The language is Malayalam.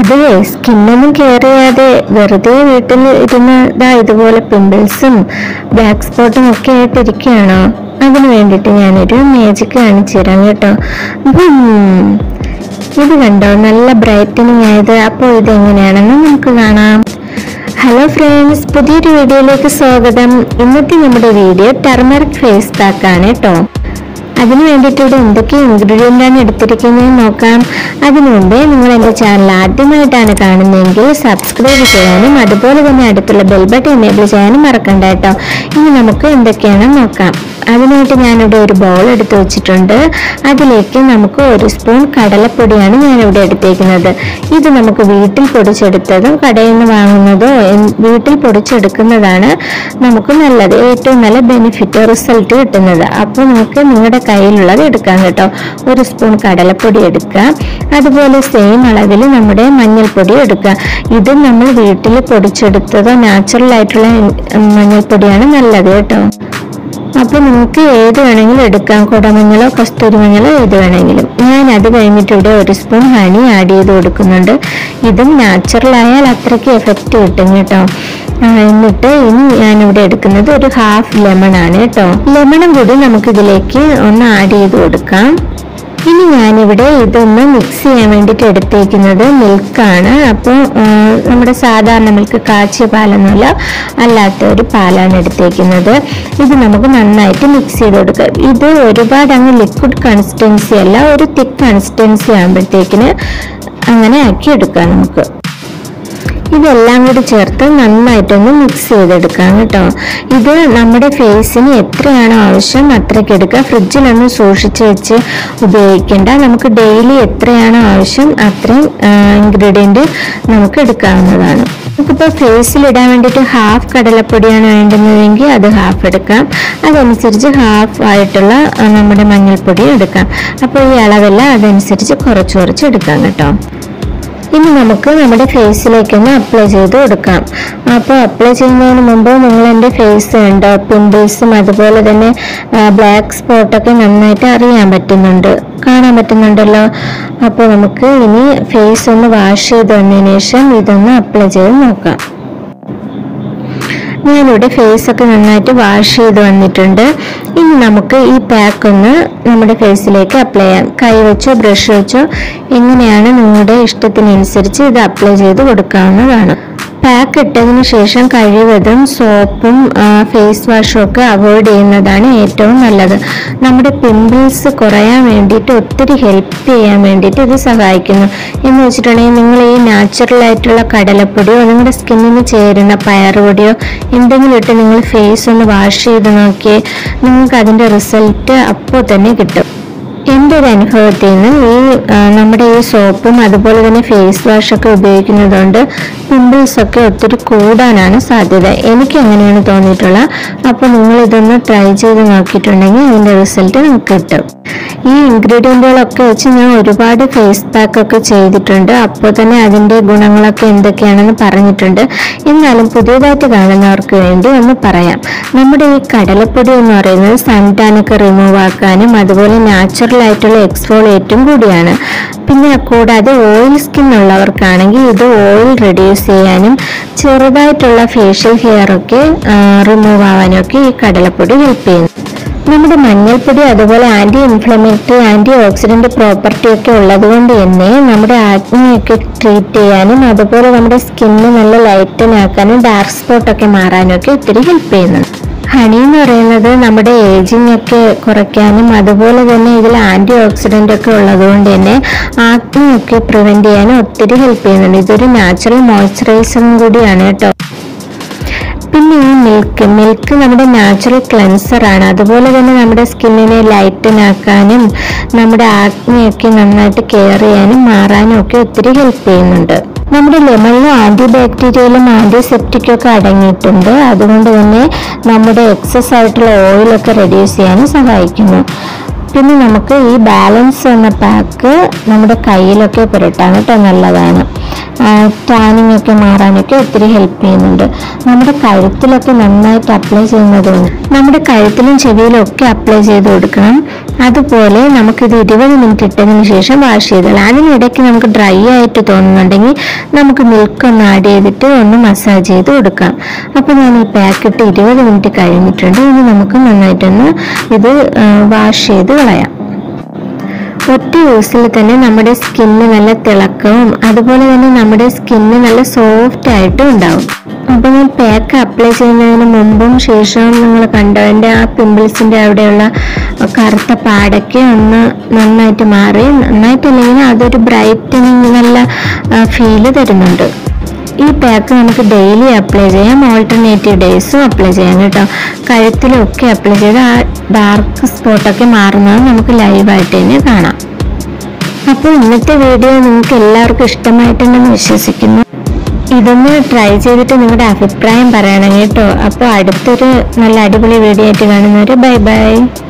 ഇത് സ്കിന്നൊന്നും കെയർ ചെയ്യാതെ വെറുതെ വീട്ടിൽ ഇരുന്ന് ഇതാ ഇതുപോലെ പിമ്പിൾസും ബ്ലാക്ക് സ്പോട്ടും ഒക്കെ ആയിട്ട് ഇരിക്കുകയാണോ അതിന് വേണ്ടിയിട്ട് ഞാനൊരു മാജിക് കാണിച്ചു തരാം കേട്ടോ ഉം. ഇത് കണ്ടോ നല്ല ബ്രൈറ്റനിങ് ആയത് അപ്പോൾ ഇത് എങ്ങനെയാണെന്ന് നമുക്ക് കാണാം ഹലോ ഫ്രണ്ട്സ് പുതിയൊരു വീഡിയോയിലേക്ക് സ്വാഗതം ഇന്നത്തെ നമ്മുടെ വീഡിയോ ടർമറിക് ഫേസ് പാക്ക് ആണ് കേട്ടോ അതിന് വേണ്ടിയിട്ട് ഇവിടെ എന്തൊക്കെ ഇൻഗ്രീഡിയൻ്റ് ആണ് എടുത്തിരിക്കുന്നത് നോക്കാം അതിനു മുമ്പേ നിങ്ങൾ എൻ്റെ ചാനൽ ആദ്യമായിട്ടാണ് കാണുന്നതെങ്കിൽ സബ്സ്ക്രൈബ് ചെയ്യാനും അതുപോലെ തന്നെ അടുത്തുള്ള ബെൽ ബട്ടൺ എനേബിൾ ചെയ്യാനും മറക്കണ്ട കേട്ടോ ഇനി നമുക്ക് എന്തൊക്കെയാണെന്ന് നോക്കാം അതിനായിട്ട് ഞാനിവിടെ ഒരു ബൗൾ എടുത്ത് വെച്ചിട്ടുണ്ട് അതിലേക്ക് നമുക്ക് ഒരു സ്പൂൺ കടലപ്പൊടിയാണ് ഞാനിവിടെ എടുത്തേക്കുന്നത് ഇത് നമുക്ക് വീട്ടിൽ പൊടിച്ചെടുത്തതും കടയിൽ നിന്ന് വാങ്ങുന്നതോ എൻ- വീട്ടിൽ പൊടിച്ചെടുക്കുന്നതാണ് നമുക്ക് നല്ലത് ഏറ്റവും നല്ല ബെനിഫിറ്റ് റിസൾട്ട് കിട്ടുന്നത് അപ്പോൾ നമുക്ക് നിങ്ങളുടെ കയ്യിലുള്ളത് എടുക്കാം കേട്ടോ ഒരു സ്പൂൺ കടലപ്പൊടി എടുക്കുക അതുപോലെ സെയിം അളവിൽ നമ്മുടെ മഞ്ഞൾപ്പൊടി എടുക്കുക ഇത് നമ്മൾ വീട്ടിൽ പൊടിച്ചെടുത്തതോ നാച്ചുറൽ ആയിട്ടുള്ള ഉം, മഞ്ഞൾപ്പൊടിയാണ് നല്ലത് കേട്ടോ അപ്പോൾ നിങ്ങൾക്ക് ഏത് വേണമെങ്കിലും എടുക്കാം കുടമഞ്ഞളോ കസ്തൂരി മഞ്ഞളോ ഏത് വേണമെങ്കിലും ഞാൻ അത് കഴിഞ്ഞിട്ട് ഇവിടെ ഒരു സ്പൂൺ ഹണി ആഡ് ചെയ്ത് കൊടുക്കുന്നുണ്ട് ഇതും നാച്ചുറൽ ആയാൽ അത്രയ്ക്ക് എഫക്റ്റ് കിട്ടും കേട്ടോ ആ, എന്നിട്ട് ഇനി ഞാനിവിടെ എടുക്കുന്നത് ഒരു ഹാഫ് ലെമൺ ആണ് കേട്ടോ ലെമണും കൂടി നമുക്കിതിലേക്ക് ഒന്ന് ആഡ് ചെയ്ത് കൊടുക്കാം ഇനി ഞാനിവിടെ ഇതൊന്ന് മിക്സ് ചെയ്യാൻ വേണ്ടിയിട്ട് എടുത്തേക്കുന്നത് മിൽക്കാണ് അപ്പോൾ നമ്മുടെ സാധാരണ മിൽക്ക് കാച്ചിയ പാലൊന്നുമല്ല അല്ലാത്ത ഒരു പാലാണ് എടുത്തേക്കുന്നത് ഇത് നമുക്ക് നന്നായിട്ട് മിക്സ് ചെയ്ത് കൊടുക്കാം ഇത് ഒരുപാട് അങ്ങ് ലിക്വിഡ് കൺസിസ്റ്റൻസി അല്ല ഒരു തിക്ക് കൺസിസ്റ്റൻസി ആകുമ്പോഴത്തേക്കിന് അങ്ങനെ ആക്കി എടുക്കാം നമുക്ക് ഇതെല്ലാം കൂടി ചേർത്ത് നന്നായിട്ടൊന്ന് മിക്സ് ചെയ്തെടുക്കാം കേട്ടോ ഇത് നമ്മുടെ ഫേസിന് എത്രയാണോ ആവശ്യം അത്രയ്ക്ക് എടുക്കുക ഫ്രിഡ്ജിലൊന്നും സൂക്ഷിച്ച് വെച്ച് ഉപയോഗിക്കേണ്ട നമുക്ക് ഡെയിലി എത്രയാണോ ആവശ്യം അത്രയും ഇൻഗ്രീഡിയൻറ്റ് നമുക്ക് എടുക്കാവുന്നതാണ് നമുക്കിപ്പോൾ ഫേസിൽ ഇടാൻ വേണ്ടിയിട്ട് ഹാഫ് കടലപ്പൊടിയാണ് വേണ്ടുന്നതെങ്കിൽ അത് ഹാഫ് എടുക്കാം അതനുസരിച്ച് ഹാഫ് ആയിട്ടുള്ള ആ, നമ്മുടെ മഞ്ഞൾപ്പൊടി എടുക്കാം അപ്പോൾ ഈ അളവെല്ലാം അതനുസരിച്ച് കുറച്ച് കുറച്ച് എടുക്കാം കേട്ടോ ഇനി നമുക്ക് നമ്മുടെ ഫേസിലേക്കൊന്ന് അപ്ലൈ ചെയ്ത് കൊടുക്കാം അപ്പോൾ അപ്ലൈ ചെയ്യുന്നതിന് മുമ്പ് നിങ്ങൾ എൻ്റെ ഫേസ് കണ്ടോ പിമ്പിൾസും അതുപോലെ തന്നെ ബ്ലാക്ക് സ്പോട്ടൊക്കെ നന്നായിട്ട് അറിയാൻ പറ്റുന്നുണ്ട് കാണാൻ പറ്റുന്നുണ്ടല്ലോ അപ്പോൾ നമുക്ക് ഇനി ഫേസ് ഒന്ന് വാഷ് ചെയ്ത് വന്നതിന് ശേഷം ഇതൊന്ന് അപ്ലൈ ചെയ്ത് നോക്കാം ഞാനിവിടെ ഫേസ് ഒക്കെ നന്നായിട്ട് വാഷ് ചെയ്ത് വന്നിട്ടുണ്ട് ഇനി നമുക്ക് ഈ പാക്ക് ഒന്ന് നമ്മുടെ ഫേസിലേക്ക് അപ്ലൈ ചെയ്യാം കൈ വെച്ചോ ബ്രഷ് വെച്ചോ എങ്ങനെയാണ് നിങ്ങളുടെ ഇഷ്ടത്തിനനുസരിച്ച് ഇത് അപ്ലൈ ചെയ്ത് കൊടുക്കാവുന്നതാണ് പാക്ക് ഇട്ടതിന് ശേഷം കഴിവതും സോപ്പും ഫേസ് വാഷും ഒക്കെ അവോയ്ഡ് ചെയ്യുന്നതാണ് ഏറ്റവും നല്ലത് നമ്മുടെ പിമ്പിൾസ് കുറയാൻ വേണ്ടിയിട്ട് ഒത്തിരി ഹെൽപ്പ് ചെയ്യാൻ വേണ്ടിയിട്ട് ഇത് സഹായിക്കുന്നു എന്ന് വെച്ചിട്ടുണ്ടെങ്കിൽ നിങ്ങൾ ഈ നാച്ചുറൽ ആയിട്ടുള്ള കടലപ്പൊടിയോ നിങ്ങളുടെ സ്കിന്നിന് ചേരുന്ന പയറുപൊടിയോ എന്തെങ്കിലും ഇട്ട് നിങ്ങൾ ഫേസ് ഒന്ന് വാഷ് ചെയ്ത് നോക്കിയേ നിങ്ങൾക്ക് അതിൻ്റെ റിസൾട്ട് അപ്പോൾ തന്നെ കിട്ടും എൻ്റെ ഒരു അനുഭവത്തിൽ നിന്ന് ഈ ആ, നമ്മുടെ ഈ സോപ്പും അതുപോലെ തന്നെ ഫേസ് വാഷ് ഒക്കെ ഉപയോഗിക്കുന്നതുകൊണ്ട് പിമ്പിൾസ് ഒക്കെ ഒത്തിരി കൂടാനാണ് സാധ്യത എനിക്ക് അങ്ങനെയാണ് തോന്നിയിട്ടുള്ളത് അപ്പോൾ നിങ്ങൾ ഇതൊന്ന് ട്രൈ ചെയ്ത് നോക്കിയിട്ടുണ്ടെങ്കിൽ അതിൻ്റെ റിസൾട്ട് നിങ്ങൾക്ക് കിട്ടും ഈ ഇൻഗ്രീഡിയൻറ്റുകളൊക്കെ വെച്ച് ഞാൻ ഒരുപാട് ഫേസ് പാക്ക് ഒക്കെ ചെയ്തിട്ടുണ്ട് അപ്പോൾ തന്നെ അതിൻ്റെ ഗുണങ്ങളൊക്കെ എന്തൊക്കെയാണെന്ന് പറഞ്ഞിട്ടുണ്ട് എന്നാലും പുതിയതായിട്ട് കാണുന്നവർക്ക് വേണ്ടി ഒന്ന് പറയാം നമ്മുടെ ഈ കടലപ്പൊടി എന്ന് പറയുന്നത് സൺടാനൊക്കെ റിമൂവ് ആക്കാനും അതുപോലെ നാച്ചുറൽ ആയിട്ടുള്ള എക്സ്ഫോളിയേറ്റും കൂടിയാണ് പിന്നെ കൂടാതെ ഓയിൽ സ്കിൻ ഉള്ളവർക്കാണെങ്കിൽ ഇത് ഓയിൽ റെഡ്യൂസ് ചെയ്യാനും ചെറുതായിട്ടുള്ള ഫേഷ്യൽ ഹെയർ ഒക്കെ റിമൂവ് ആവാനും ഒക്കെ ഈ കടലപ്പൊടി ഹെൽപ്പ് ചെയ്യുന്നു നമ്മുടെ മഞ്ഞൾപ്പൊടി അതുപോലെ anti inflammatory anti oxidant property ഒക്കെ ഉള്ളത് കൊണ്ട് തന്നെ നമ്മുടെ ആക്നെയൊക്കെ ട്രീറ്റ് ചെയ്യാനും അതുപോലെ നമ്മുടെ സ്കിന്ന് നല്ല ലൈറ്റൻ ആക്കാനും ഡാർക്ക് സ്പോട്ട് ഒക്കെ മാറാനും ഒക്കെ ഒത്തിരി ഹെൽപ്പ് ചെയ്യുന്നുണ്ട് ഹണി എന്ന് പറയുന്നത് നമ്മുടെ ഏജിങ് ഒക്കെ കുറയ്ക്കാനും അതുപോലെ തന്നെ ഇതിൽ ആന്റി ഓക്സിഡന്റ് ഒക്കെ ഉള്ളത് കൊണ്ട് തന്നെ ആക്നെ ഒക്കെ പ്രിവെന്റ് ചെയ്യാനും ഒത്തിരി ഹെൽപ്പ് ചെയ്യുന്നുണ്ട് ഇതൊരു നാച്ചുറൽ മോയ്സ്ചറൈസറും കൂടിയാണ് കേട്ടോ പിന്നെ ഈ മിൽക്ക് മിൽക്ക് നമ്മുടെ നാച്ചുറൽ ക്ലെൻസർ ആണ് അതുപോലെ തന്നെ നമ്മുടെ സ്കിന്നിനെ ലൈറ്റൻ ആക്കാനും നമ്മുടെ ആക്നെയൊക്കെ നന്നായിട്ട് കെയർ ചെയ്യാനും മാറാനും ഒക്കെ ഒത്തിരി ഹെൽപ്പ് ചെയ്യുന്നുണ്ട് നമ്മുടെ ലെമണിലും ആന്റി ബാക്ടീരിയയിലും ആന്റിസെപ്റ്റിക്കും ഒക്കെ അടങ്ങിയിട്ടുണ്ട് അതുകൊണ്ട് തന്നെ നമ്മുടെ എക്സസ് ആയിട്ടുള്ള ഓയിലൊക്കെ റെഡ്യൂസ് ചെയ്യാനും സഹായിക്കുന്നു പിന്നെ നമുക്ക് ഈ ബാലൻസ് എന്ന പാക്ക് നമ്മുടെ കയ്യിലൊക്കെ പുരട്ടാൻ കേട്ടോ നല്ലതാണ് ടാനിങ് ഒക്കെ മാറാനൊക്കെ ഒത്തിരി ഹെൽപ്പ് ചെയ്യുന്നുണ്ട് നമ്മുടെ കഴുത്തിലൊക്കെ നന്നായിട്ട് അപ്ലൈ ചെയ്യുന്നതുകൊണ്ട് നമ്മുടെ കഴുത്തിലും ചെവിയിലും ഒക്കെ അപ്ലൈ ചെയ്ത് കൊടുക്കണം അതുപോലെ നമുക്കിത് ഇരുപത് മിനിറ്റ് ഇട്ടതിന് ശേഷം വാഷ് ചെയ്താൽ അതിനിടയ്ക്ക് നമുക്ക് ഡ്രൈ ആയിട്ട് തോന്നുന്നുണ്ടെങ്കിൽ നമുക്ക് മിൽക്ക് ഒന്ന് ആഡ് ചെയ്തിട്ട് ഒന്ന് മസാജ് ചെയ്ത് കൊടുക്കാം അപ്പോൾ ഞാൻ ഈ പാക്കറ്റ് ഇരുപത് മിനിറ്റ് കഴിഞ്ഞിട്ടുണ്ട് ഇനി നമുക്ക് നന്നായിട്ടൊന്ന് ഇത് വാഷ് ചെയ്ത് കളയാം ഒറ്റ യൂസിൽ തന്നെ നമ്മുടെ സ്കിന്ന് നല്ല തിളക്കവും അതുപോലെ തന്നെ നമ്മുടെ സ്കിന്ന് നല്ല സോഫ്റ്റ് ആയിട്ടും ഉണ്ടാവും അപ്പോൾ ഞാൻ പാക്ക് അപ്ലൈ ചെയ്യുന്നതിന് മുമ്പും ശേഷവും നിങ്ങൾ കണ്ടോ എൻ്റെ ആ പിമ്പിൾസിൻ്റെ അവിടെയുള്ള കറുത്ത പാടൊക്കെ ഒന്ന് നന്നായിട്ട് മാറി നന്നായിട്ടില്ലെങ്കിൽ അതൊരു ബ്രൈറ്റനിങ് നല്ല ഫീല് തരുന്നുണ്ട് ഈ പാക്ക് നമുക്ക് ഡെയിലി അപ്ലൈ ചെയ്യാം ഓൾട്ടർനേറ്റീവ് ഡേയ്സും അപ്ലൈ ചെയ്യാം കേട്ടോ കഴുത്തിലും ഒക്കെ അപ്ലൈ ചെയ്ത് ആ ഡാർക്ക് സ്പോട്ടൊക്കെ മാറുന്നത് നമുക്ക് ലൈവായിട്ട് തന്നെ കാണാം അപ്പോൾ ഇന്നത്തെ വീഡിയോ നിങ്ങൾക്ക് എല്ലാവർക്കും ഇഷ്ടമായിട്ടുണ്ടെന്ന് വിശ്വസിക്കുന്നു ഇതൊന്ന് ട്രൈ ചെയ്തിട്ട് നിങ്ങളുടെ അഭിപ്രായം പറയണം കേട്ടോ അപ്പോൾ അടുത്തൊരു നല്ല അടിപൊളി വീഡിയോ ആയിട്ട് കാണുന്നവർ ബൈ ബൈ